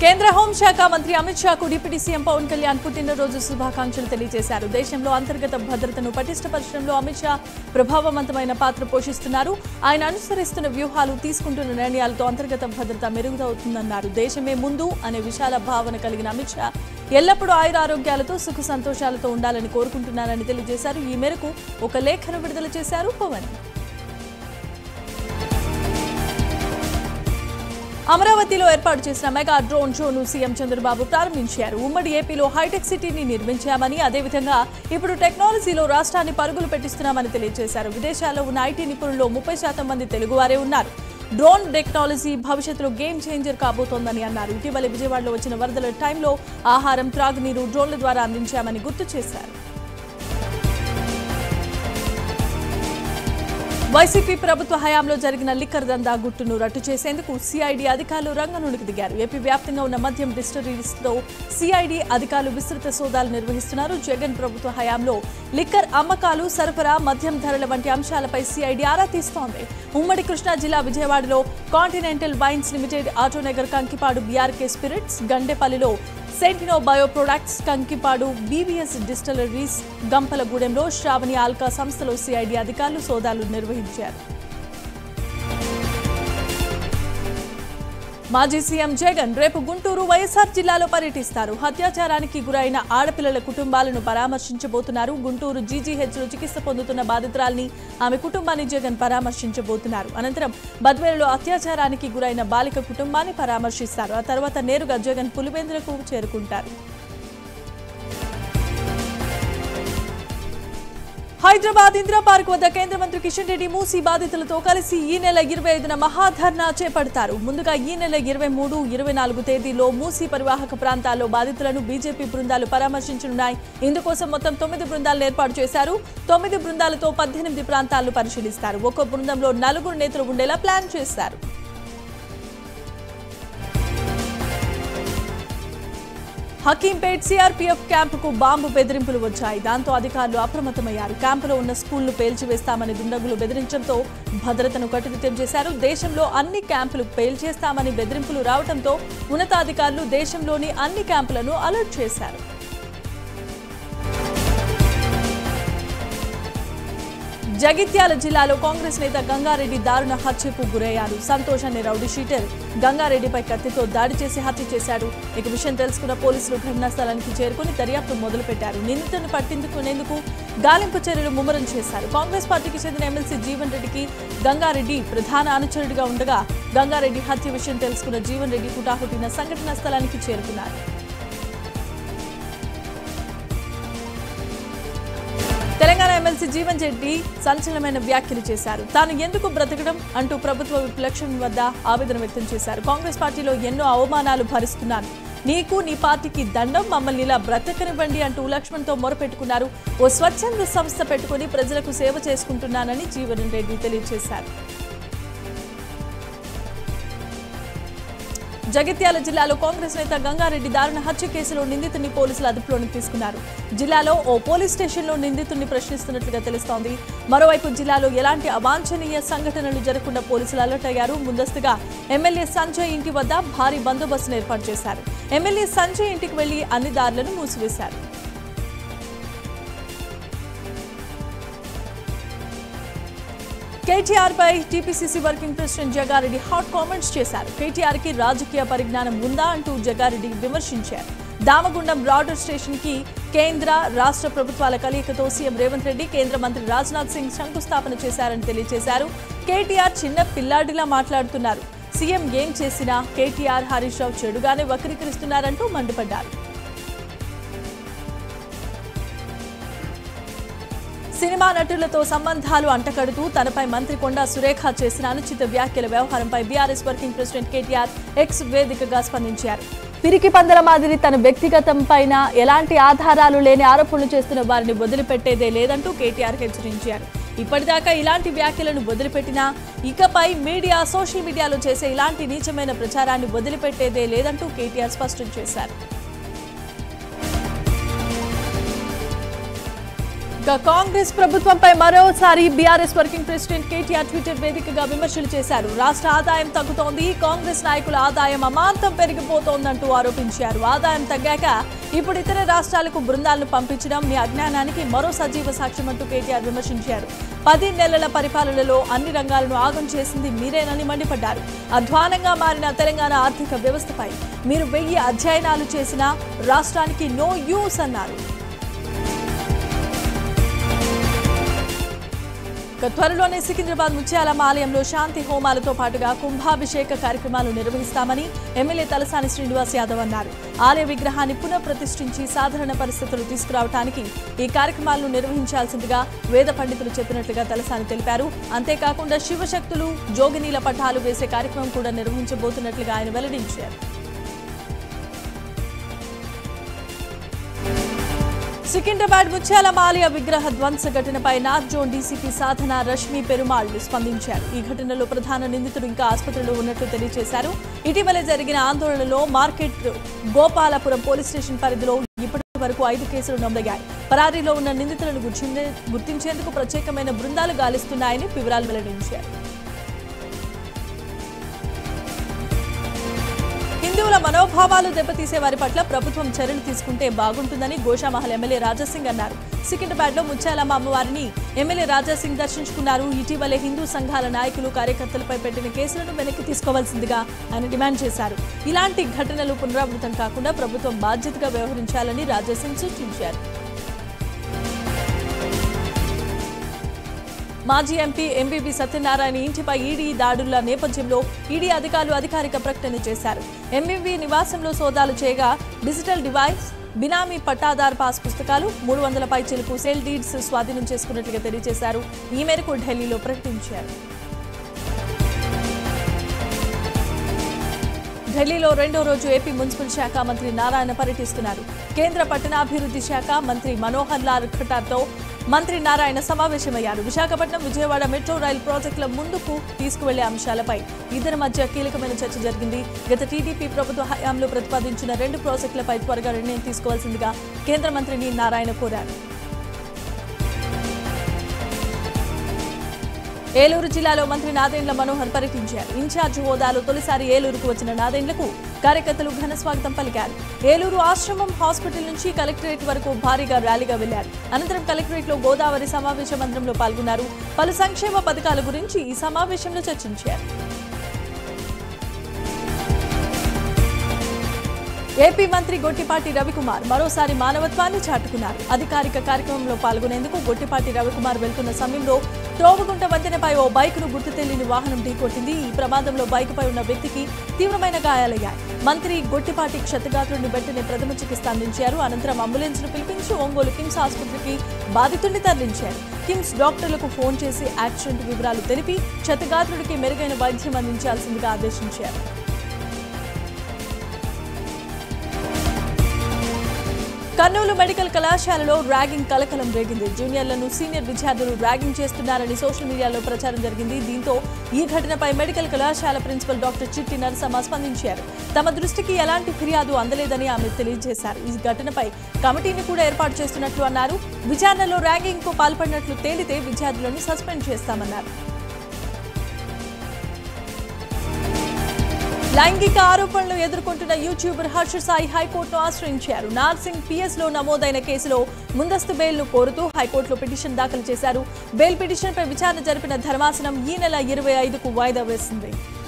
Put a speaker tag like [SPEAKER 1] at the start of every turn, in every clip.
[SPEAKER 1] కేంద్ర హోంశాఖ మంత్రి అమిత్ షాకు డిప్యూటీ సీఎం పవన్ కళ్యాణ్ పుట్టినరోజు శుభాకాంక్షలు తెలియజేశారు దేశంలో అంతర్గత భద్రతను పటిష్టపరచడంలో అమిత్ షా ప్రభావవంతమైన పాత్ర పోషిస్తున్నారు ఆయన అనుసరిస్తున్న వ్యూహాలు తీసుకుంటున్న నిర్ణయాలతో అంతర్గత భద్రత మెరుగుదవుతుందన్నారు దేశమే ముందు అనే విశాల భావన కలిగిన అమిత్ షా ఎల్లప్పుడూ ఆయురారోగ్యాలతో సుఖ సంతోషాలతో ఉండాలని కోరుకుంటున్నారని తెలియజేశారు ఈ మేరకు ఒక లేఖను విడుదల చేశారు పవన్ అమరావతిలో ఏర్పాటు చేసిన మెగా డ్రోన్ షోను సీఎం చంద్రబాబు ప్రారంభించారు ఉమ్మడి ఏపీలో హైటెక్ సిటీని నిర్మించామని అదేవిధంగా ఇప్పుడు టెక్నాలజీలో రాష్ట్రాన్ని పరుగులు పెట్టిస్తున్నామని తెలియజేశారు విదేశాల్లో ఉన్న ఐటీ నిపుణుల్లో ముప్పై శాతం మంది తెలుగువారే ఉన్నారు డ్రోన్ టెక్నాలజీ భవిష్యత్తులో గేమ్ చేంజర్ కాబోతోందని అన్నారు ఇటీవల విజయవాడలో వచ్చిన వరదల టైంలో ఆహారం త్రాగునీరు డ్రోన్ల ద్వారా అందించామని గుర్తు చేశారు వైసీపీ ప్రభుత్వ హయాంలో జరిగిన లిక్కర్ దందా గుట్టును రట్టు చేసేందుకు సిఐడి అధికారులు రంగంలోకి దిగారు ఏపీ వ్యాప్తంగా ఉన్న మద్యం డిస్టరీస్లో సిఐడి అధికారులు విస్తృత సోదాలు నిర్వహిస్తున్నారు జగన్ ప్రభుత్వ హయాంలో లిక్కర్ అమ్మకాలు సరఫరా మద్యం ధరల వంటి అంశాలపై సిఐడి ఆరా తీస్తోంది ఉమ్మడి కృష్ణా జిల్లా విజయవాడలో continental wines limited Autonagar Kankipadu BRK spirits గండేపల్లిలో Centino bio products Kankipadu BVS distilleries గంపలగూడెంలో శ్రావణి ఆల్కా సంస్థలో సిఐడి అధికారులు సోదాలు నిర్వహించారు మాజీ సీఎం జగన్ రేపు గుంటూరు వైఎస్ఆర్ జిల్లాలో పర్యటిస్తారు అత్యాచారానికి గురైన ఆడపిల్లల కుటుంబాలను పరామర్శించబోతున్నారు గుంటూరు జీజీహెచ్లో చికిత్స పొందుతున్న బాధితురాల్ని ఆమె కుటుంబాన్ని జగన్ పరామర్శించబోతున్నారు అనంతరం బద్వేలులో అత్యాచారానికి గురైన బాలిక కుటుంబాన్ని పరామర్శిస్తారు ఆ తర్వాత నేరుగా జగన్ పులివెందులకు చేరుకుంటారు హైదరాబాద్ ఇందిరా పార్క్ వద్ద కేంద్ర మంత్రి కిషన్ రెడ్డి మూసీ బాధితులతో కలిసి ఈ నెల ఇరవై ఐదున మహాధర్నా చేపడతారు ముందుగా ఈ నెల ఇరవై మూడు ఇరవై నాలుగు తేదీలో మూసీ పరివాహక ప్రాంతాల్లో బాధితులను బీజేపీ బృందాలు పరామర్శించనున్నాయి ఇందుకోసం మొత్తం తొమ్మిది బృందాలను ఏర్పాటు చేశారు తొమ్మిది బృందాలతో పద్దెనిమిది ప్రాంతాలను పరిశీలిస్తారు ఒక్కో బృందంలో నలుగురు నేతలు ఉండేలా ప్లాన్ చేశారు హకీంపేట్ సిఆర్పీఎఫ్ క్యాంపుకు బాంబు బెదిరింపులు వచ్చాయి దాంతో అధికారులు అప్రమత్తమయ్యారు క్యాంపులో ఉన్న స్కూళ్లు పేల్చివేస్తామని దుండగులు బెదిరించడంతో భద్రతను కట్టుదిట్టం చేశారు దేశంలో అన్ని క్యాంపులు పేల్చేస్తామని బెదిరింపులు రావడంతో ఉన్నతాధికారులు దేశంలోని అన్ని క్యాంపులను అలర్ట్ చేశారు జగిత్యాల జిల్లాలో కాంగ్రెస్ నేత గంగారెడ్డి దారుణ హత్యకు గురయ్యారు సంతోష్ అనే రౌడీ షీటర్ గంగారెడ్డిపై కత్తితో దాడి చేసి హత్య చేశాడు ఇక విషయం తెలుసుకున్న పోలీసులు ఘటనా స్థలానికి చేరుకుని దర్యాప్తు మొదలుపెట్టారు నిందితుడిని పట్టించుకునేందుకు గాలింపు చర్యలు ముమ్మరం చేశారు కాంగ్రెస్ పార్టీకి చెందిన ఎమ్మెల్సీ జీవన్ రెడ్డికి గంగారెడ్డి ప్రధాన అనుచరుడిగా ఉండగా గంగారెడ్డి హత్య విషయం తెలుసుకున్న జీవన్ రెడ్డి హుటాహుటిన సంఘటనా స్థలానికి చేరుకున్నారు తెలంగాణ ఎమ్మెల్సీ జీవన్ రెడ్డి సంచలనమైన వ్యాఖ్యలు చేశారు తాను ఎందుకు బ్రతకడం అంటూ ప్రభుత్వ విలక్షణ వద్ద ఆవేదన వ్యక్తం చేశారు కాంగ్రెస్ పార్టీలో ఎన్నో అవమానాలు భరిస్తున్నాను నీకు నీ పార్టీకి దండం మమ్మల్ని ఇలా బ్రతకనివ్వండి అంటూ లక్ష్మణ్తో మొరపెట్టుకున్నారు ఓ స్వచ్ఛంద సంస్థ పెట్టుకుని ప్రజలకు సేవ చేసుకుంటున్నానని జీవన్ రెడ్డి తెలియజేశారు జగిత్యాల జిల్లాలో కాంగ్రెస్ నేత గంగారెడ్డి దారుణ హత్య కేసులో నిందితుడిని పోలీసులు అదుపులోకి తీసుకున్నారు జిల్లాలో ఓ పోలీస్ స్టేషన్లో నిందితుడిని ప్రశ్నిస్తున్నట్లుగా తెలుస్తోంది మరోవైపు జిల్లాలో ఎలాంటి అవాంఛనీయ సంఘటనలు జరగకుండా పోలీసులు అలర్ట్ అయ్యారు ముందస్తుగా ఎమ్మెల్యే సంజయ్ ఇంటి వద్ద భారీ బందోబస్తును ఏర్పాటు చేశారు ఎమ్మెల్యే సంజయ్ ఇంటికి వెళ్లి అన్ని దారులను మూసివేశారు కేటీఆర్ పై TPCC working president Jagga Reddy hot comments చేశారు కేటీఆర్ కి రాజకీయ పరిజ్ఞానం ఉందా అంటూ జగారెడ్డి విమర్శించారు దామగుండం రాడర్ స్టేషన్ కి కేంద్ర రాష్ట్ర ప్రభుత్వాల కలయికతో సీఎం రేవంత్ రెడ్డి కేంద్ర మంత్రి రాజ్నాథ్ సింగ్ శంకుస్థాపన చేశారని తెలియజేశారు కేటీఆర్ చిన్న పిల్లాడిలా మాట్లాడుతున్నారు సీఎం ఏం చేసినా కేటీఆర్ హరీష్ రావు చెడుగానే వక్రీకరిస్తున్నారంటూ మండిపడ్డారు సినిమా నటులతో సంబంధాలు అంటకడుతూ తనపై మంత్రి కొండా సురేఖ చేసిన అనుచిత వ్యాఖ్యల వ్యవహారంపై BRS working president KTR X వేదికగా స్పందించారు పిరికి పందల మాదిరి తన వ్యక్తిగతం పైన ఎలాంటి ఆధారాలు లేని ఆరోపణలు చేస్తున్న వారిని వదిలిపెట్టేదే లేదంటూ కేటీఆర్ హెచ్చరించారు ఇప్పటిదాకా ఇలాంటి వ్యాఖ్యలను వదిలిపెట్టినా ఇకపై మీడియా సోషల్ మీడియాలో చేసే ఇలాంటి నీచమైన ప్రచారాన్ని వదిలిపెట్టేదే లేదంటూ కేటీఆర్ స్పష్టం చేశారు ఇక కాంగ్రెస్ ప్రభుత్వంపై మరోసారి BRS working president KTR Twitter వేదికగా విమర్శలు చేశారు రాష్ట్ర ఆదాయం తగ్గుతోంది కాంగ్రెస్ నాయకుల ఆదాయం అమాంతం పెరిగిపోతోందంటూ ఆరోపించారు ఆదాయం తగ్గాక ఇప్పుడు ఇతర రాష్ట్రాలకు బృందాలను పంపించడం మీ అజ్ఞానానికి మరో సజీవ సాక్ష్యం అంటూ కేటీఆర్ విమర్శించారు పది నెలల పరిపాలనలో అన్ని రంగాలను ఆగం చేసింది మీరేనని మండిపడ్డారు అధ్వానంగా మారిన తెలంగాణ ఆర్థిక వ్యవస్థపై మీరు వెయ్యి అధ్యయనాలు చేసినా రాష్ట్రానికి నో యూస్ అన్నారు ఇక త్వరలోనే సికింద్రాబాద్ ముత్యాలమ్మ ఆలయంలో శాంతి హోమాలతో పాటుగా కుంభాభిషేక కార్యక్రమాలు నిర్వహిస్తామని ఎమ్మెల్యే తలసాని శ్రీనివాస్ యాదవ్ అన్నారు ఆలయ విగ్రహాన్ని పునఃప్రతిష్ఠించి సాధారణ పరిస్థితులు తీసుకురావడానికి ఈ కార్యక్రమాలను నిర్వహించాల్సిందిగా వేద పండితులు చెప్పినట్లుగా తలసాని తెలిపారు అంతేకాకుండా శివశక్తులు జోగినీల పటాలు వేసే కార్యక్రమం కూడా నిర్వహించబోతున్నట్లుగా ఆయన వెల్లడించారు సికింద్రాబాద్ ముత్యాలమ్మ ఆలయ విగ్రహ ధ్వంస ఘటనపై north zone DCP Sadhana Rashmi Perumal స్పందించారు ఈ ఘటనలో ప్రధాన నిందితుడు ఇంకా ఆసుపత్రిలో ఉన్నట్లు తెలియజేశారు ఇటీవలే జరిగిన ఆందోళనలో మార్కెట్ గోపాలపురం పోలీస్ స్టేషన్ పరిధిలో ఇప్పటి వరకు ఐదు కేసులు నమోదయ్యాయి పరారీలో ఉన్న నిందితులను గుర్తించే- గుర్తించేందుకు ప్రత్యేకమైన బృందాలు గాలిస్తున్నాయని వివరాలు వెల్లడించారు హిందువుల మనోభావాలు దెబ్బతీసే వారి పట్ల ప్రభుత్వం చర్యలు తీసుకుంటే బాగుంటుందని గోషామహల్ ఎమ్మెల్యే రాజాసింగ్ అన్నారు సికింద్రాబాద్ లో ముత్యాలమ్మ అమ్మవారిని ఎమ్మెల్యే రాజాసింగ్ దర్శించుకున్నారు ఇటీవలే హిందూ సంఘాల నాయకులు కార్యకర్తలపై పెట్టిన కేసులను వెనక్కి తీసుకోవాల్సిందిగా ఆయన డిమాండ్ చేశారు ఇలాంటి ఘటనలు పునరావృతం కాకుండా ప్రభుత్వం బాధ్యతగా వ్యవహరించాలని రాజాసింగ్ సూచించారు మాజీ ఎంపీ ఎంబీబీ సత్యనారాయణ ఇంటిపై ఈడీ దాడుల నేపథ్యంలో ఈడీ అధికారులు అధికారిక ప్రకటన చేశారు ఎంబీబీ నివాసంలో సోదాలు చేయగా digital device benami pattadar pass పుస్తకాలు మూడు వందల పై చిలుపు సేల్ డీడ్స్ స్వాధీనం చేసుకున్నట్లుగా తెలియజేశారు ఈ మేరకు ఢిల్లీలో ప్రకటించారు ఢిల్లీలో రెండో రోజు ఏపీ మున్సిపల్ శాఖ మంత్రి నారాయణ పర్యటిస్తున్నారు కేంద్ర పట్టణాభివృద్ధి శాఖ మంత్రి మనోహర్ లాల్ ఖట్టార్తో మంత్రి నారాయణ సమావేశమయ్యారు విశాఖపట్నం విజయవాడ మెట్రో రైల్ ప్రాజెక్టుల ముందుకు తీసుకువెళ్లే అంశాలపై ఇద్దరి మధ్య కీలకమైన చర్చ జరిగింది గత టీడీపీ ప్రభుత్వ హయాంలో ప్రతిపాదించిన రెండు ప్రాజెక్టులపై త్వరగా నిర్ణయం తీసుకోవాల్సిందిగా కేంద్ర మంత్రిని నారాయణ కోరారు ఏలూరు జిల్లాలో మంత్రి నాదెండ్ల మనోహర్ పర్యటించారు ఇన్ఛార్జ్ హోదాలో తొలిసారి ఏలూరుకు వచ్చిన నాదెండ్లకు కార్యకర్తలు ఘన స్వాగతం పలికారు ఏలూరు ఆశ్రమం హాస్పిటల్ నుంచి కలెక్టరేట్ వరకు భారీగా ర్యాలీగా వెళ్లారు అనంతరం కలెక్టరేట్ లో గోదావరి సమావేశ మందిరంలో పాల్గొన్నారు పలు సంక్షేమ పథకాల గురించి ఈ సమావేశంలో చర్చించారు ఏపీ మంత్రి గొట్టిపాటి రవికుమార్ మరోసారి మానవత్వాన్ని చాటుకున్నారు అధికారిక కార్యక్రమంలో పాల్గొనేందుకు గొట్టిపాటి రవికుమార్ వెళ్తున్న సమయంలో త్రోవగుంట వంతెనపై ఓ బైకును గుర్తు తెలియని వాహనం ఢీకొట్టింది ఈ ప్రమాదంలో బైకుపై ఉన్న వ్యక్తికి తీవ్రమైన గాయాలయ్యాయి మంత్రి గొట్టిపాటి క్షతగాత్రుడిని వెంటనే ప్రథమ చికిత్స అందించారు అనంతరం అంబులెన్స్ ను పిలిపించి ఒంగోలు కిమ్స్ ఆసుపత్రికి బాధితుడిని తరలించారు కిమ్స్ డాక్టర్లకు ఫోన్ చేసి యాక్సిడెంట్ వివరాలు తెలిపి క్షతగాత్రుడికి మెరుగైన వైద్యం అందించాల్సిందిగా ఆదేశించారు కర్నూలు మెడికల్ కళాశాలలో ర్యాగింగ్ కలకలం రేగింది జూనియర్లను సీనియర్ విద్యార్థులు ర్యాగింగ్ చేస్తున్నారని సోషల్ మీడియాలో ప్రచారం జరిగింది దీంతో ఈ ఘటనపై మెడికల్ కళాశాల ప్రిన్సిపల్ డాక్టర్ చిట్టి నరసమ్మ స్పందించారు తమ దృష్టికి ఎలాంటి ఫిర్యాదు అందలేదని ఆమె తెలియజేశారు ఈ ఘటనపై కమిటీని కూడా ఏర్పాటు చేస్తున్నట్లు అన్నారు విచారణలో ర్యాగింగ్ కు పాల్పడినట్లు తేలితే విద్యార్థులను సస్పెండ్ చేస్తామన్నారు లైంగిక ఆరోపణలు ఎదుర్కొంటున్న యూట్యూబర్ హర్ష సాయి హైకోర్టును ఆశ్రయించారు నార్సింగ్ పిఎస్ లో నమోదైన కేసులో ముందస్తు బెయిల్ను కోరుతూ హైకోర్టులో పిటిషన్ దాఖలు చేశారు బెయిల్ పిటిషన్పై విచారణ జరిపిన ధర్మాసనం ఈ నెల ఇరవై ఐదుకు వాయిదా వేసింది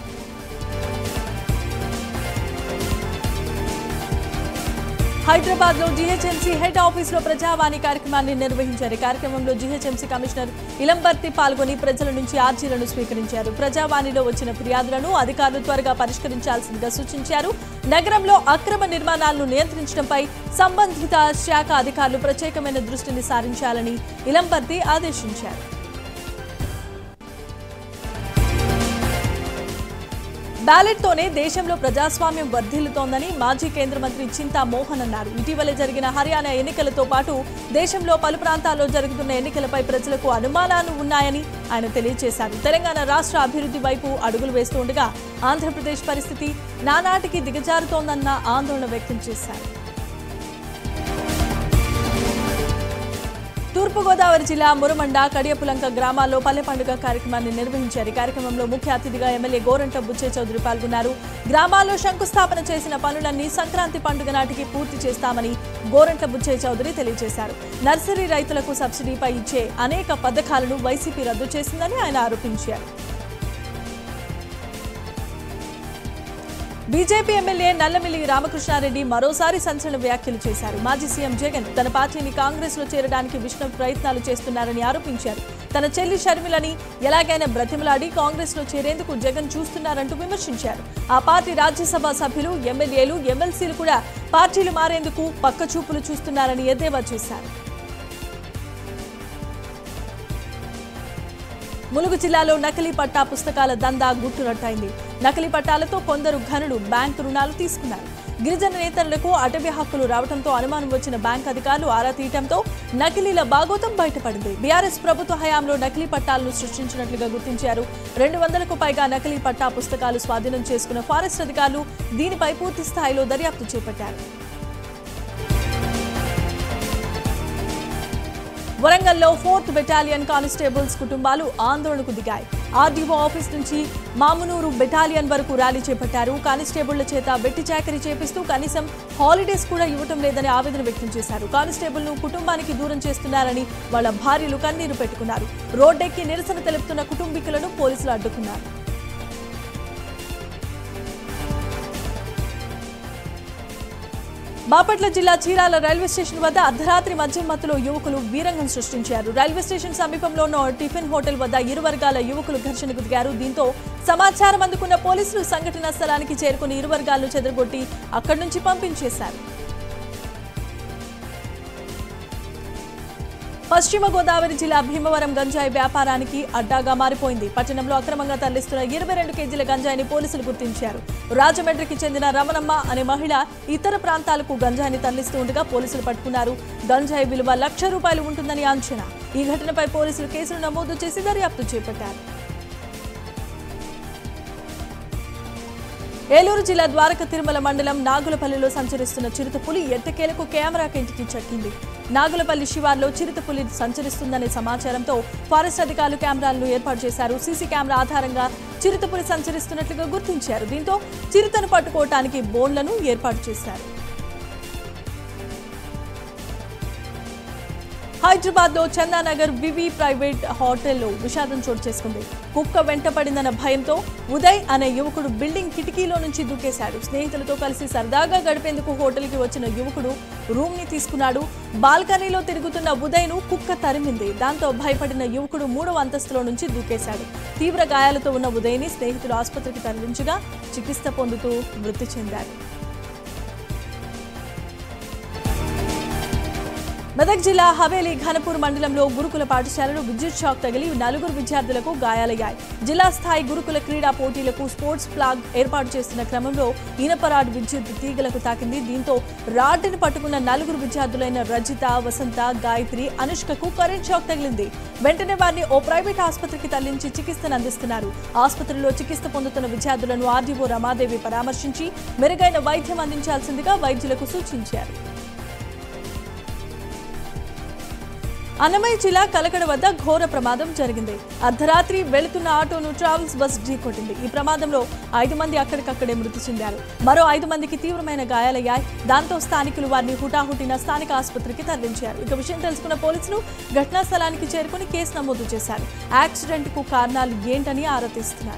[SPEAKER 1] హైదరాబాద్ లో జీహెచ్ఎంసీ హెడ్ ఆఫీస్ లో ప్రజావాణి కార్యక్రమాన్ని నిర్వహించారు ఈ కార్యక్రమంలో జీహెచ్ఎంసీ కమిషనర్ ఇలంబర్తి పాల్గొని ప్రజల నుంచి ఆర్జీలను స్వీకరించారు ప్రజావాణిలో వచ్చిన ఫిర్యాదులను అధికారులు త్వరగా పరిష్కరించాల్సిందిగా సూచించారు నగరంలో అక్రమ నిర్మాణాలను నియంత్రించడంపై సంబంధిత శాఖ అధికారులు ప్రత్యేకమైన దృష్టిని సారించాలని ఇలంబర్తి ఆదేశించారు బ్యాలెట్తోనే దేశంలో ప్రజాస్వామ్యం వర్ధిల్లుతోందని మాజీ కేంద్ర మంత్రి చింతా మోహన్ అన్నారు ఇటీవలే జరిగిన హర్యానా ఎన్నికలతో పాటు దేశంలో పలు ప్రాంతాల్లో జరుగుతున్న ఎన్నికలపై ప్రజలకు అనుమానాలు ఉన్నాయని ఆయన తెలియజేశారు తెలంగాణ రాష్ట్ర అభివృద్ధి వైపు అడుగులు వేస్తుండగా ఆంధ్రప్రదేశ్ పరిస్థితి నానాటికి దిగజారుతోందన్న ఆందోళన వ్యక్తం చేశారు తూర్పుగోదావరి జిల్లా మురమండ కడియపులంక గ్రామాల్లో పల్లె పండుగ కార్యక్రమాన్ని నిర్వహించారు ఈ కార్యక్రమంలో ముఖ్య అతిథిగా ఎమ్మెల్యే గోరంట బుచ్చే చౌదరి పాల్గొన్నారు గ్రామాల్లో శంకుస్థాపన చేసిన పనులన్నీ సంక్రాంతి పండుగ నాటికి పూర్తి చేస్తామని గోరంట బుచ్చే చౌదరి తెలియజేశారు నర్సరీ రైతులకు సబ్సిడీపై ఇచ్చే అనేక పథకాలను వైసీపీ రద్దు చేసిందని ఆయన ఆరోపించారు బీజేపీ ఎమ్మెల్యే నల్లమిల్లి రామకృష్ణారెడ్డి మరోసారి సంచలన వ్యాఖ్యలు చేశారు మాజీ సీఎం జగన్ తన పార్టీని కాంగ్రెస్ లో చేరడానికి విష్ణు ప్రయత్నాలు చేస్తున్నారని ఆరోపించారు తన చెల్లి షర్మిలని ఎలాగైనా బ్రతిమలాడి కాంగ్రెస్ లో చేరేందుకు జగన్ చూస్తున్నారంటూ విమర్శించారు ఆ పార్టీ రాజ్యసభ సభ్యులు ఎమ్మెల్యేలు ఎమ్మెల్సీలు కూడా పార్టీలు మారేందుకు పక్కచూపులు చూస్తున్నారని ఎద్దేవా చేశారు ములుగు జిల్లాలో నకిలీ పట్టా పుస్తకాల దందా గుట్టురట్టయింది నకిలీ పట్టాలతో కొందరు ఘనులు బ్యాంకు రుణాలు తీసుకున్నారు గిరిజన నేతలకు అటవీ హక్కులు రావడంతో అనుమానం వచ్చిన బ్యాంక్ అధికారులు ఆరా తీయటంతో నకిలీల బాగోతం బయటపడింది బీఆర్ఎస్ ప్రభుత్వ హయాంలో నకిలీ పట్టాలను సృష్టించినట్లుగా గుర్తించారు రెండు వందలకు పైగా నకిలీ పట్టా పుస్తకాలు స్వాధీనం చేసుకున్న ఫారెస్ట్ అధికారులు దీనిపై పూర్తి స్థాయిలో దర్యాప్తు చేపట్టారు వరంగల్లో ఫోర్త్ బెటాలియన్ కానిస్టేబుల్స్ కుటుంబాలు ఆందోళనకు దిగాయి ఆర్డీఓ ఆఫీస్ నుంచి మామునూరు బెటాలియన్ వరకు ర్యాలీ చేపట్టారు కానిస్టేబుళ్ల చేత వెట్టి చాకరీ చేపిస్తూ కనీసం హాలిడేస్ కూడా ఇవ్వటం లేదని ఆవేదన వ్యక్తం చేశారు కానిస్టేబుల్ను కుటుంబానికి దూరం చేస్తున్నారని వాళ్ళ భార్యలు కన్నీరు పెట్టుకున్నారు రోడ్డెక్కి నిరసన తెలుపుతున్న కుటుంబీకులను పోలీసులు అడ్డుకున్నారు బాపట్ల జిల్లా చీరాల రైల్వే స్టేషన్ వద్ద అర్ధరాత్రి మద్యం మత్తులో యువకులు వీరంగం సృష్టించారు రైల్వే స్టేషన్ సమీపంలో ఉన్న టిఫిన్ హోటల్ వద్ద ఇరు వర్గాల యువకులు ఘర్షణకు దిగారు దీంతో సమాచారం అందుకున్న పోలీసులు సంఘటనా స్థలానికి చేరుకుని ఇరు వర్గాలను చెదరగొట్టి అక్కడి నుంచి పంపించేశారు పశ్చిమ గోదావరి జిల్లా భీమవరం గంజాయి వ్యాపారానికి అడ్డాగా మారిపోయింది పట్టణంలో అక్రమంగా తరలిస్తున్న ఇరవై రెండు కేజీల గంజాయిని పోలీసులు గుర్తించారు రాజమండ్రికి చెందిన రమణమ్మ అనే మహిళ ఇతర ప్రాంతాలకు గంజాయిని తరలిస్తూ ఉండగా పోలీసులు పట్టుకున్నారు గంజాయి విలువ లక్ష రూపాయలు ఉంటుందని అంచనా ఈ ఘటనపై పోలీసులు కేసులు నమోదు చేసి దర్యాప్తు చేపట్టారు ఏలూరు జిల్లా ద్వారక తిరుమల మండలం నాగులపల్లిలో సంచరిస్తున్న చిరుతపులి ఎట్టకేలకు కెమెరా కంటికి చెక్కింది నాగులపల్లి శివార్లో చిరుతపులి సంచరిస్తుందనే సమాచారంతో ఫారెస్ట్ అధికారులు కెమెరాలను ఏర్పాటు చేశారు సీసీ కెమెరా ఆధారంగా చిరుతపులి సంచరిస్తున్నట్లుగా గుర్తించారు దీంతో చిరుతను పట్టుకోవటానికి బోన్లను ఏర్పాటు చేశారు హైదరాబాద్ లో చందానగర్ వివి ప్రైవేట్ హోటల్లో విషాదం చోటు చేసుకుంది కుక్క వెంటపడిందన్న భయంతో ఉదయ్ అనే యువకుడు బిల్డింగ్ కిటికీలో నుంచి దూకేశాడు స్నేహితులతో కలిసి సరదాగా గడిపేందుకు హోటల్కి వచ్చిన యువకుడు రూమ్ ని తీసుకున్నాడు బాల్కనీలో తిరుగుతున్న ఉదయ్ ను కుక్క తరిమింది దాంతో భయపడిన యువకుడు మూడవ అంతస్తులో నుంచి దూకేశాడు తీవ్ర గాయాలతో ఉన్న ఉదయ్ని స్నేహితులు ఆసుపత్రికి తరలించగా చికిత్స పొందుతూ మృతి చెందాడు మెదక్ జిల్లా హవేలీ ఘనపూర్ మండలంలో గురుకుల పాఠశాలలో విద్యుత్ షాక్ తగిలి నలుగురు విద్యార్థులకు గాయాలయ్యాయి జిల్లా స్థాయి గురుకుల క్రీడా పోటీలకు స్పోర్ట్స్ ఫ్లాగ్ ఏర్పాటు చేస్తున్న క్రమంలో ఇనపరాడ్ విద్యుత్ తీగలకు తాకింది దీంతో రాడ్డును పట్టుకున్న నలుగురు విద్యార్థులైన రజిత వసంత గాయత్రి అనుష్కకు కరెంట్ షాక్ తగిలింది వెంటనే వారిని ఓ ప్రైవేట్ ఆసుపత్రికి తరలించి చికిత్సను అందిస్తున్నారు ఆసుపత్రిలో చికిత్స పొందుతున్న విద్యార్థులను ఆర్డీఓ రమాదేవి పరామర్శించి మెరుగైన వైద్యం అందించాల్సిందిగా వైద్యులకు సూచించారు అన్నమయ్య జిల్లా కలకడ వద్ద ఘోర ప్రమాదం జరిగింది అర్ధరాత్రి వెళుతున్న ఆటోను ట్రావెల్స్ బస్ ఢీకొట్టింది ఈ ప్రమాదంలో ఐదు మంది అక్కడికక్కడే మృతి చెందారు మరో ఐదు మందికి తీవ్రమైన గాయాలయ్యాయి దాంతో స్థానికులు వారిని హుటాహుటిన స్థానిక ఆసుపత్రికి తరలించారు ఇక విషయం తెలుసుకున్న పోలీసులు ఘటనా స్థలానికి చేరుకుని కేసు నమోదు చేశారు యాక్సిడెంట్ కు కారణాలు ఏంటని ఆరా తీస్తున్నారు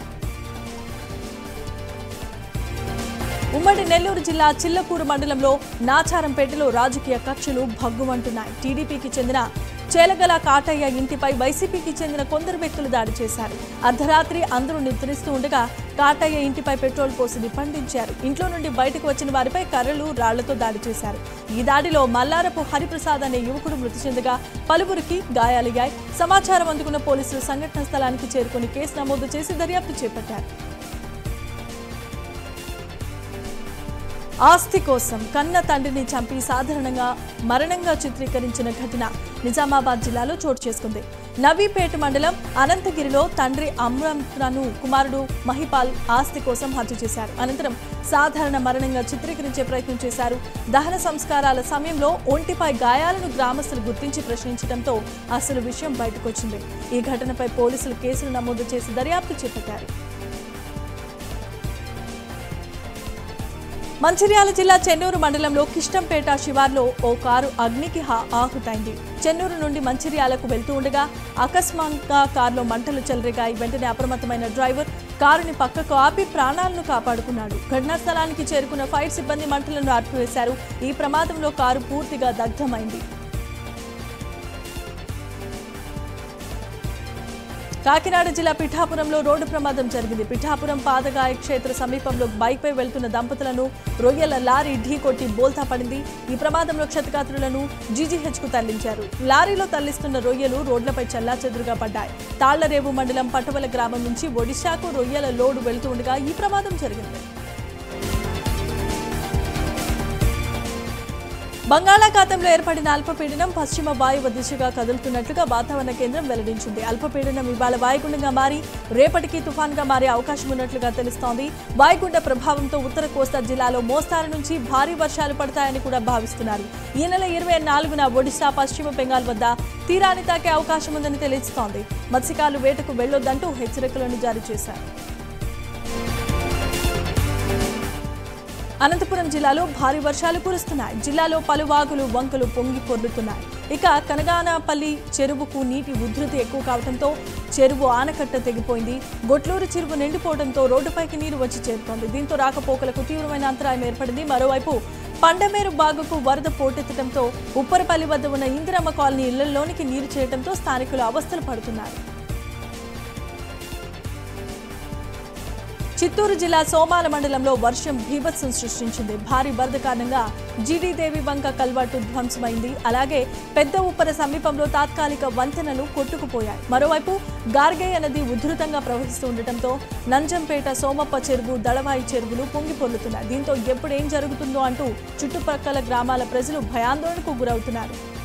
[SPEAKER 1] ఉమ్మడి నెల్లూరు జిల్లా చిల్లకూరు మండలంలో నాచారంపేటలో రాజకీయ కక్షలు భగ్గుమంటున్నాయి టీడీపీకి చెందిన చేలగల కాటయ్య ఇంటిపై వైసీపీకి చెందిన కొందరు వ్యక్తులు దాడి చేశారు అర్ధరాత్రి అందరూ నిద్రిస్తూ ఉండగా కాటయ్య ఇంటిపై పెట్రోల్ పోసి నిప్పండించారు ఇంట్లో నుండి బయటకు వచ్చిన వారిపై కర్రలు రాళ్లతో దాడి చేశారు ఈ దాడిలో మల్లారపు హరిప్రసాద్ అనే యువకుడు మృతి చెందగా పలువురికి గాయాలయ్యాయి సమాచారం అందుకున్న పోలీసులు సంఘటన స్థలానికి చేరుకుని కేసు నమోదు చేసి దర్యాప్తు చేపట్టారు ఆస్తి కోసం కన్న తండ్రిని చంపి సాధారణంగా మరణంగా చిత్రీకరించిన ఘటన నిజామాబాద్ జిల్లాలో చోటు చేసుకుంది నవీపేట మండలం అనంతగిరిలో తండ్రి అమృతను కుమారుడు మహిపాల్ ఆస్తి కోసం హత్య చేశారు అనంతరం సాధారణ మరణంగా చిత్రీకరించే ప్రయత్నం చేశారు దహన సంస్కారాల సమయంలో ఒంటిపై గాయాలను గ్రామస్తులు గుర్తించి ప్రశ్నించడంతో అసలు విషయం బయటకొచ్చింది ఈ ఘటనపై పోలీసులు కేసులు నమోదు చేసి దర్యాప్తు చేపట్టారు మంచిర్యాల జిల్లా చెన్నూరు మండలంలో కిష్టంపేట శివార్లో ఓ కారు అగ్నికి హా- ఆహుతైంది చెన్నూరు నుండి మంచిర్యాలకు వెళ్తూ ఉండగా అకస్మాత్తుగా కారులో మంటలు చెలరేగాయి వెంటనే అప్రమత్తమైన డ్రైవర్ కారుని పక్కకు ఆపి ప్రాణాలను కాపాడుకున్నాడు ఘటనా స్థలానికి చేరుకున్న ఫైర్ సిబ్బంది మంటలను ఆర్పివేశారు ఈ ప్రమాదంలో కారు పూర్తిగా దగ్ధమైంది కాకినాడ జిల్లా పిఠాపురంలో రోడ్డు ప్రమాదం జరిగింది పిఠాపురం పాదగాయ క్షేత్ర సమీపంలో బైక్పై వెళ్తున్న దంపతులను రొయ్యల లారీ ఢీకొట్టి బోల్తా పడింది ఈ ప్రమాదంలో క్షతగాత్రులను జీజీహెచ్కు తరలించారు లారీలో తరలిస్తున్న రొయ్యలు రోడ్లపై చెల్లాచెదురుగా పడ్డాయి తాళ్లరేవు మండలం పటవల గ్రామం నుంచి ఒడిశాకు రొయ్యల లోడు వెళ్తూ ఉండగా ఈ ప్రమాదం జరిగింది బంగాళాఖాతంలో ఏర్పడిన అల్పపీడనం పశ్చిమ వాయువ దిశగా కదులుతున్నట్లుగా వాతావరణ కేంద్రం వెల్లడించింది అల్పపీడనం ఇవాళ వాయుగుండంగా మారి రేపటికి తుఫాన్గా మారే అవకాశం ఉన్నట్లుగా తెలుస్తోంది వాయుగుండ ప్రభావంతో ఉత్తర కోస్తా జిల్లాలో మోస్తారు నుంచి భారీ వర్షాలు పడతాయని కూడా భావిస్తున్నారు ఈ నెల ఇరవై నాలుగున ఒడిశా పశ్చిమ బెంగాల్ వద్ద తీరాన్ని తాకే అవకాశం ఉందని తెలుస్తోంది మత్స్యకారులు వేటకు వెళ్లొద్దంటూ హెచ్చరికలను జారీ చేశారు అనంతపురం జిల్లాలో భారీ వర్షాలు కురుస్తున్నాయి జిల్లాలో పలు వాగులు వంకలు పొంగి పొర్లుతున్నాయి ఇక కనగానపల్లి చెరువుకు నీటి ఉధృతి ఎక్కువ కావడంతో చెరువు ఆనకట్ట తెగిపోయింది గొట్లూరు చెరువు నిండిపోవడంతో రోడ్డుపైకి నీరు వచ్చి చేరుతోంది దీంతో రాకపోకలకు తీవ్రమైన అంతరాయం ఏర్పడింది మరోవైపు పండమేరు బాగుకు వరద పోటెత్తడంతో ఉప్పరపల్లి వద్ద ఉన్న ఇందిరమ్మ కాలనీ ఇళ్లలోనికి నీరు చేరడంతో స్థానికులు అవస్థలు పడుతున్నారు చిత్తూరు జిల్లా సోమాల మండలంలో వర్షం భీభత్సం సృష్టించింది భారీ వరద కారణంగా జీడీదేవి వంక కల్వర్టు ధ్వంసమైంది అలాగే పెద్ద ఉప్పర సమీపంలో తాత్కాలిక వంతెనలు కొట్టుకుపోయాయి మరోవైపు గార్గయ్య నది ఉధృతంగా ప్రవహిస్తూ ఉండటంతో నంజంపేట సోమప్ప చెరువు దళవాయి చెరువులు పొంగి పొర్లుతున్నాయి దీంతో ఎప్పుడు ఏం జరుగుతుందో అంటూ చుట్టుపక్కల గ్రామాల ప్రజలు భయాందోళనకు గురవుతున్నారు